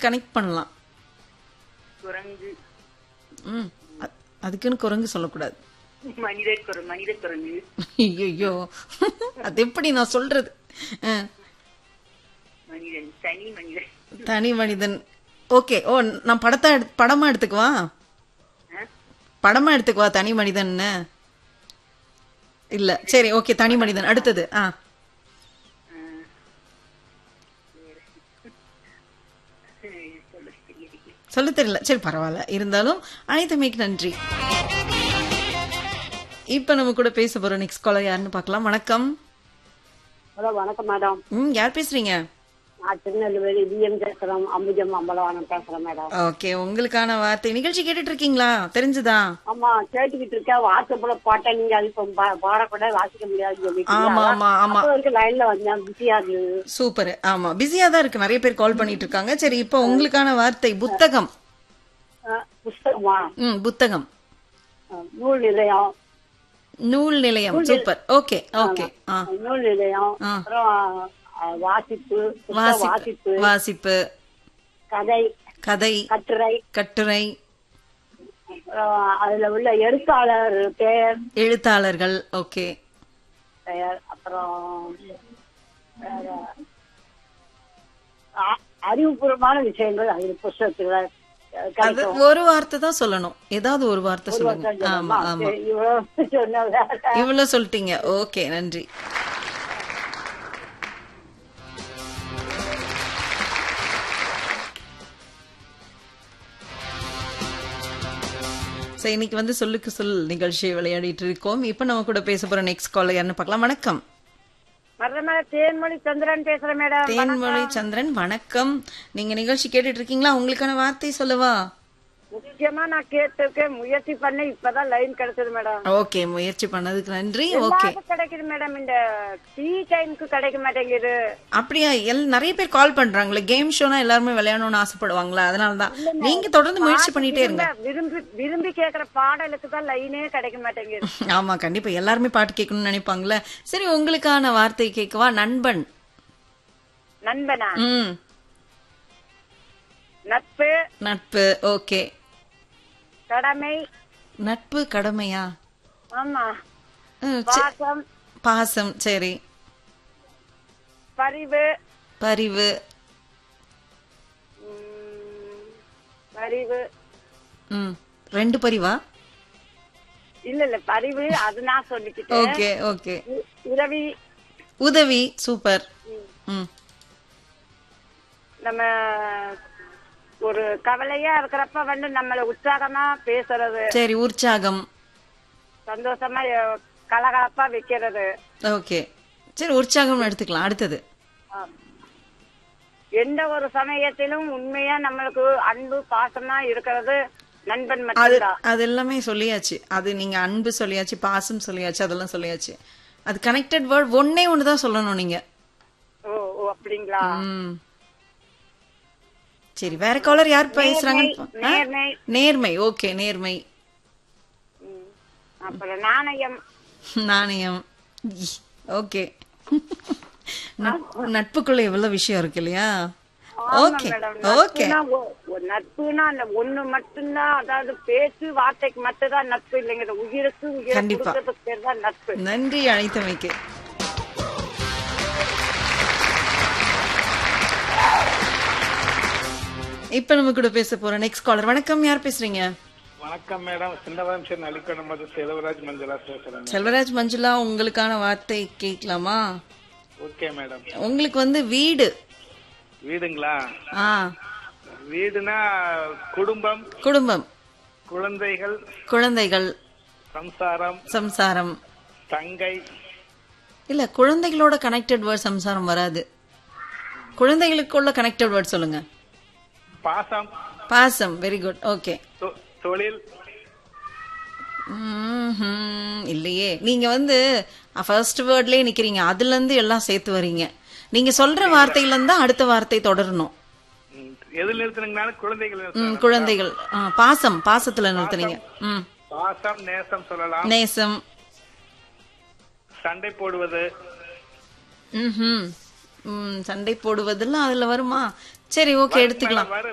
Connect பண்ணலாம் குரங்கு ம் அ- அதுக்குன்னு குரங்கு சொல்லக்கூடாது மனித குரங்கு மனித குரங்கு ஐயோ அது எப்படி நான் சொல்றது ஆ, மனிதன் தனி மனிதன் தனி மனிதன் ஓகே ஓ நான் படத்தை எடு- படமா எடுத்துக்குவா ஆ? படமா எடுத்துக்குவா தனி மனிதன்னு இல்ல சரி ஓகே தனி மனிதன் அடுத்தது ஆ சொல்ல தெரியல சொல்ல தெரியல சரி பரவாயில்ல இருந்தாலும் அனைத்துமைக்கு நன்றி இப்ப நம்ம கூட பேச போற நெக்ஸ்ட் காலர் யாருன்னு பார்க்கலாம் வணக்கம் ஹலோ வணக்கம் மேடம் ம் யார் பேசுறீங்க நான் திருநெல்வேலி விஎம் பேசுறோம் அம்புஜம் அம்பலவானம் பேசுறேன் மேடம் ஓகே உங்களுக்கான வார்த்தை நிகழ்ச்சி கேட்டுட்டு இருக்கீங்களா தெரிஞ்சுதா ஆமா கேட்டுக்கிட்டு இருக்கேன் வாட்ஸ்அப்ல போட்டேன் நீங்க அது இப்ப பா- பாடக்கூட வாசிக்க முடியாதுன்னு சொல்லிட்டு ஆமா ஆமா ஆமா அப்ப வரைக்கும் லைன்ல வந்தேன் பிஸியா இருந்தது சூப்பர் ஆமா பிஸியா தான் இருக்கு நிறைய பேர் கால் பண்ணிட்டு இருக்காங்க சரி இப்போ உங்களுக்கான வார்த்தை புத்தகம் அஹ், புஸ்தகமா ம் புத்தகம் அஹ், நூல் நிலையம் நூல் நிலையம் சூப்பர் ஓகே ஓகே ஆ அஹ், நூல் நிலையம் ஆ. அப்புறம் அஹ், வாசிப்பு புத்தக வாசிப்பு வாசிப்பு வாசிப்பு கதை கதை கட்டுரை கட்டுரை அப்புறம் அதுல உள்ள எழுத்தாளர் பெயர் எழுத்தாளர்கள் ஓகே பெயர் அப்புறம் வேற, அ- அறிவுபூர்வமான விஷயங்கள் அது புஸ்தகத்துல அஹ், அது கிடைக்கும் ஒரு வார்த்தை தான் சொல்லணும் ஏதாவது ஒரு வார்த்தை சொல்லுங்க ஆமா ஆமா சரி, இவ்வளவு சொன்னதா இவ்வளவு சொல்லிட்டீங்க ஓகே நன்றி சோ இன்னைக்கு வந்து சொல்லுக்கு சொல் நிகழ்ச்சியை விளையாடிட்டு இருக்கோம் இப்ப நம்ம கூட பேச போற நெக்ஸ்ட் கால் யாருன்னு பார்க்கலாம் வணக்கம் மரண தேன்மொழி சந்திரன் பேசுறேன் மேடம் தேன்மொழி சந்திரன் வணக்கம் நீங்க நிகழ்ச்சி கேட்டுட்டு இருக்கீங்களா உங்களுக்கான வார்த்தை சொல்லவா முக்கியமா நான் கேட்டிருக்கேன் முயற்சி பண்ணி இப்பதான் லைன் கிடைச்சது மேடம் ஓகே முயற்சி பண்ணதுக்கு நன்றி ஓகே எல்லாருக்கும் கிடைக்குது மேடம் இந்த டீ டைமுக்கு கிடைக்க மாட்டேங்குது அப்படியா எல் நிறைய பேர் கால் பண்றாங்களே கேம் ஷோனா எல்லாருமே விளையாடணும்னு ஆசைப்படுவாங்களா அதனாலதான் நீங்க தொடர்ந்து முயற்சி பண்ணிட்டே இருங்க விரும்பி விரும்பி கேக்குற பாடலுக்கு தான் லைனே கிடைக்க மாட்டேங்குது ஆமா கண்டிப்பா எல்லாருமே பாட்டு கேட்கணும்னு நினைப்பாங்களே சரி உங்களுக்கான வார்த்தை கேட்கவா நண்பன் நண்பனா ம் நட்பு நட்பு ஓகே கடமை நட்பு கடமையா ஆமா ம், சரி. பாசம் பாசம் சரி பரிவு பரிவு உம், பரிவு ம் ரெண்டு பரிவா இல்ல இல்ல பரிவு அது நான் சொல்லிக்கிட்டேன் ஓகே ஓகே உ- உதவி உதவி சூப்பர் ம் நம்ம ஒரு கவலையா இருக்கிறப்ப வந்து நம்மள உற்சாகமா பேசுறது சரி உற்சாகம் சந்தோஷமா எ- கலகலப்பா வைக்கிறது ஓகே சரி உற்சாகம் எடுத்துக்கலாம் அடுத்தது ஆம். எந்த ஒரு சமயத்திலும் உண்மையா நம்மளுக்கு அன்பு பாசமா இருக்கிறது நண்பன் அது மட்டும்தான் அது எல்லாமே சொல்லியாச்சு அது நீங்க அன்பு சொல்லியாச்சு பாசம் சொல்லியாச்சு அதெல்லாம் சொல்லியாச்சு அது கனெக்டட் வேர்ட் ஒன்னே ஒன்று தான் சொல்லணும் நீங்க ஓ ஓ அப்படிங்களா ம் சரி வேற காலர் யார் பேசுறாங்க நேர்மை நேர்மை ஓகே நேர்மை ம். அப்புறம் நாணயம் நாணயம் ஓகே நட்புக்குள்ள எவ்வளவு விஷயம் இருக்கு இல்லையா ஓகே மேடம் ஓகே நட்புனா ஒ- ஒரு நட்புனா அந்த ஒண்ணு மட்டும்தான் அதாவது பேச்சு வார்த்தைக்கு மட்டும்தான் நட்பு இல்லைங்கிற உயிருக்கு உயிரை கண்டிப்பா. கொடுக்கறதுக்கு பேர் தான் நட்பு நன்றி அழைத்தமைக்கு இப்ப நம்ம கூட பேச போற நெக்ஸ்ட் காலர் வணக்கம் யார் பேசுறீங்க வணக்கம் மேடம் சின்னவரம் சரி அலிக்கணம் மது செலவராஜ் மஞ்சளா பேசுறேன் செல்வராஜ் மஞ்சுளா உங்களுக்கான வார்த்தை கேட்கலாமா ஓகே மேடம் உங்களுக்கு வந்து வீடு வீடுங்களா ஆ வீடுனா குடும்பம் குடும்பம் குழந்தைகள் குழந்தைகள் சம்சாரம் சம்சாரம் தங்கை இல்ல குழந்தைகளோட கனெக்டட் வேர்ட் சம்சாரம் வராது குழந்தைகளுக்குள்ள கனெக்டட் வேர்ட் சொல்லுங்க பாசம் பாசம் வெரி குட் ஓகே தொ- தொழில் இல்லையே நீங்க வந்து ஃபர்ஸ்ட் வேர்ட்லயே நிக்கிறீங்க அதுல இருந்து எல்லாம் சேர்த்து வரீங்க நீங்க சொல்ற வார்த்தையில இருந்து அடுத்த வார்த்தை தொடரணும் ம், எதில் நிறுத்தினீங்கனாலும் குழந்தைகள் நிறுத்தணும். ம், குழந்தைகள் ஆ, பாசம் பாசத்துல நிறுத்துனீங்க ம் பாசம் நேசம் சொல்லலாம் நேசம் சண்டை போடுவது ம்ஹும். ம் சண்டை போடுவதெல்லாம் அதுல வருமா சரி ஓகே எடுத்துக்கலாம் வரும்